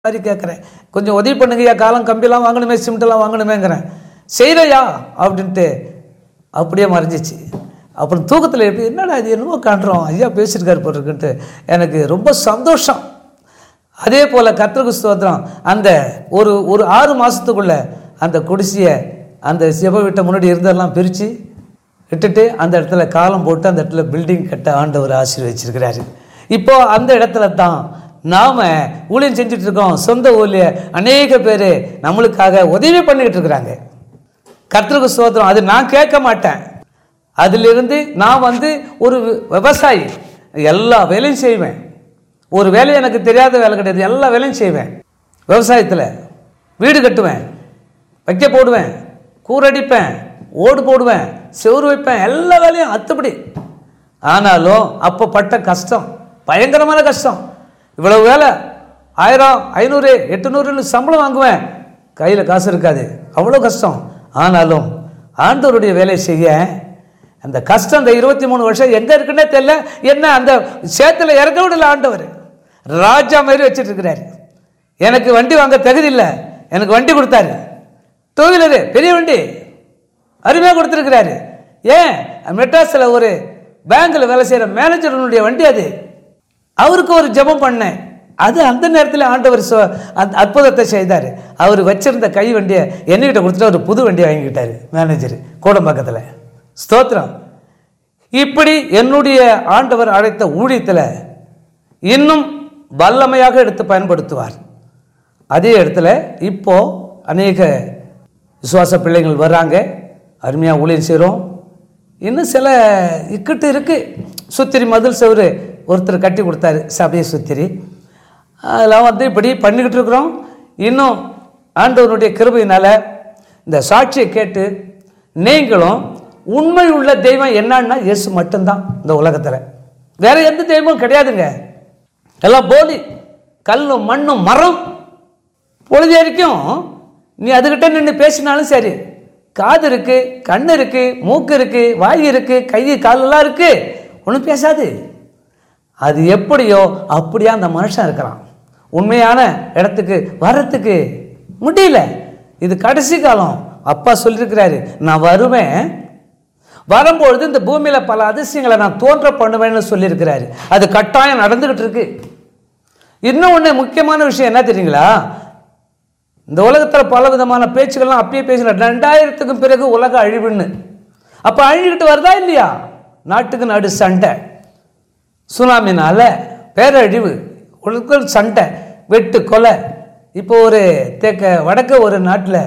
மாதிரி கேட்குறேன் கொஞ்சம் உதவி பண்ணுங்கய்யா காலம் கம்பிலாம் வாங்கணுமே சிமெண்ட்லாம் வாங்கணுமேங்கிறேன் செய்கிறையா அப்படின்ட்டு அப்படியே மறைஞ்சிச்சு அப்புறம் தூக்கத்தில் எப்படி என்னடா இது என்னமோ காண்றோம் ஐயா பேசியிருக்காரு போட்டிருக்குன்ட்டு எனக்கு ரொம்ப சந்தோஷம் அதே போல் கத்திரகு ஸ்தோத்திரம் அந்த ஒரு ஒரு ஆறு மாதத்துக்குள்ள அந்த குடிசையை அந்த சிவ வீட்டை முன்னாடி இருந்ததெல்லாம் பிரித்து விட்டுட்டு அந்த இடத்துல காலம் போட்டு அந்த இடத்துல பில்டிங் கட்ட ஆண்டவர் ஆசீர்வச்சிருக்கிறாரு இப்போ அந்த இடத்துல தான் நாம் ஊழியம் செஞ்சுட்டு இருக்கோம் சொந்த ஊழிய அநேக பேர் நம்மளுக்காக உதவி பண்ணிக்கிட்டு இருக்கிறாங்க கர்த்தருக்கு ஸ்தோத்திரம் அது நான் கேட்க மாட்டேன் அதிலிருந்து நான் வந்து ஒரு விவசாயி எல்லா வேலையும் செய்வேன் ஒரு வேலை எனக்கு தெரியாத வேலை கிடையாது எல்லா வேலையும் செய்வேன் விவசாயத்தில் வீடு கட்டுவேன் வைக்க போடுவேன் கூரடிப்பேன் ஓடு போடுவேன் செவுறு வைப்பேன் எல்லா வேலையும் அத்துப்படி ஆனாலும் அப்போ பட்ட கஷ்டம் பயங்கரமான கஷ்டம் இவ்வளவு வேலை ஆயிரம் ஐநூறு எட்டுநூறுன்னு சம்பளம் வாங்குவேன் கையில் காசு இருக்காது அவ்வளோ கஷ்டம் ஆனாலும் ஆண்டவருடைய வேலை செய்ய அந்த கஷ்டம் இந்த இருபத்தி மூணு வருஷம் எங்கே இருக்குன்னே தெரியல என்ன அந்த சேத்துல இறக்க விடல ஆண்டவர் ராஜா மாதிரி வச்சுட்டு இருக்கிறாரு எனக்கு வண்டி வாங்க தகுதி இல்லை எனக்கு வண்டி கொடுத்தாரு டூ வீலரு பெரிய வண்டி அருமையாக கொடுத்துருக்கிறாரு ஏன் மெட்ராஸில் ஒரு பேங்க்கில் வேலை செய்கிற மேனேஜருடைய வண்டி அது அவருக்கு ஒரு ஜெபம் பண்ணேன் அது அந்த நேரத்தில் ஆண்டவர் சொ அந்த அற்புதத்தை செய்தார் அவர் வச்சிருந்த கை வண்டியை என்கிட்ட கொடுத்துட்டு ஒரு புது வண்டியை வாங்கிக்கிட்டாரு மேனேஜர் கோடம்பாக்கத்தில் ஸ்தோத்திரம் இப்படி என்னுடைய ஆண்டவர் அழைத்த ஊழியத்தில் இன்னும் வல்லமையாக எடுத்து பயன்படுத்துவார் அதே இடத்துல இப்போ அநேக விசுவாச பிள்ளைகள் வர்றாங்க அருமையாக ஊழியம் செய்கிறோம் இன்னும் சில இக்கட்டு இருக்குது சுத்திரி மதில் செவரு ஒருத்தர் கட்டி கொடுத்தாரு சபையை சுத்திரி அதெல்லாம் வந்து இப்படி பண்ணிக்கிட்டு இருக்கிறோம் இன்னும் ஆண்டவனுடைய கிருபையினால் இந்த சாட்சியை கேட்டு நீங்களும் உண்மை உள்ள தெய்வம் என்னன்னா இயேசு மட்டும்தான் இந்த உலகத்தில் வேற எந்த தெய்வமும் கிடையாதுங்க எல்லாம் போலி கல்லும் மண்ணும் மரம் பொழுது வரைக்கும் நீ அதுகிட்ட நின்று பேசினாலும் சரி காது இருக்கு கண் இருக்கு மூக்கு இருக்கு வாய் இருக்கு கை காலெல்லாம் இருக்கு ஒன்றும் பேசாது அது எப்படியோ அப்படியா அந்த மனுஷன் இருக்கிறான் உண்மையான இடத்துக்கு வர்றதுக்கு முடியல இது கடைசி காலம் அப்பா சொல்லியிருக்கிறாரு நான் வருவேன் வரும்பொழுது இந்த பூமியில் பல அதிசயங்களை நான் தோன்ற பண்ணுவேன்னு சொல்லியிருக்கிறாரு அது கட்டாயம் நடந்துகிட்டு இருக்கு இன்னும் ஒன்று முக்கியமான விஷயம் என்ன தெரியுங்களா இந்த உலகத்தில் பல விதமான பேச்சுக்கள்லாம் அப்பயே பேசின ரெண்டாயிரத்துக்கும் பிறகு உலக அழிவுன்னு அப்போ அழிஞ்சுக்கிட்டு வருதா இல்லையா நாட்டுக்கு நாடு சண்டை சுனாமினால பேரழிவு உலக சண்டை வெட்டு கொலை இப்போ ஒரு தெற்க வடக்க ஒரு நாட்டில்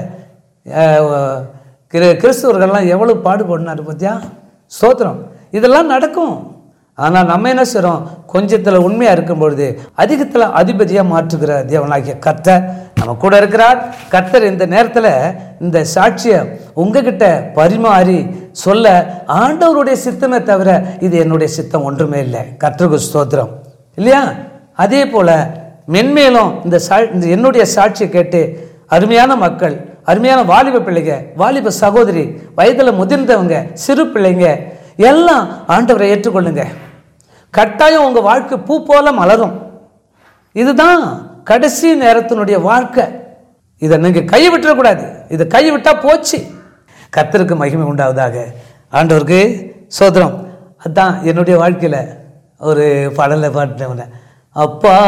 கிரு கிறிஸ்துவர்கள்லாம் எவ்வளோ பாடுபடினாரு பார்த்தியா ஸ்தோத்திரம் இதெல்லாம் நடக்கும் ஆனால் நம்ம என்ன செய்கிறோம் கொஞ்சத்தில் உண்மையாக இருக்கும் பொழுது அதிகத்தில் அதிபதியாக மாற்றுகிற தேவனாகிய கர்த்தர் நம்ம கூட இருக்கிறார் கர்த்தர் இந்த நேரத்தில் இந்த சாட்சியை உங்ககிட்ட பரிமாறி சொல்ல ஆண்டவருடைய சித்தமே தவிர இது என்னுடைய சித்தம் ஒன்றுமே இல்லை கர்த்தருக்கு ஸ்தோத்திரம் இல்லையா அதே போல் மென்மேலும் இந்த சா இந்த என்னுடைய சாட்சியை கேட்டு அருமையான மக்கள் அருமையான வாலிப பிள்ளைங்க வாலிப சகோதரி வயதில் முதிர்ந்தவங்க சிறு பிள்ளைங்க எல்லாம் ஆண்டவரை ஏற்றுக்கொள்ளுங்க கட்டாயம் உங்கள் வாழ்க்கை பூ போல மலரும் இதுதான் கடைசி நேரத்தினுடைய வாழ்க்கை இதை நீங்கள் கை விட்டுறக்கூடாது இதை கை விட்டால் போச்சு கர்த்தருக்கு மகிமை உண்டாவதாக ஆண்டவருக்கு சோதரம் அதான் என்னுடைய வாழ்க்கையில் ஒரு பாடலை பாடினவன அப்பா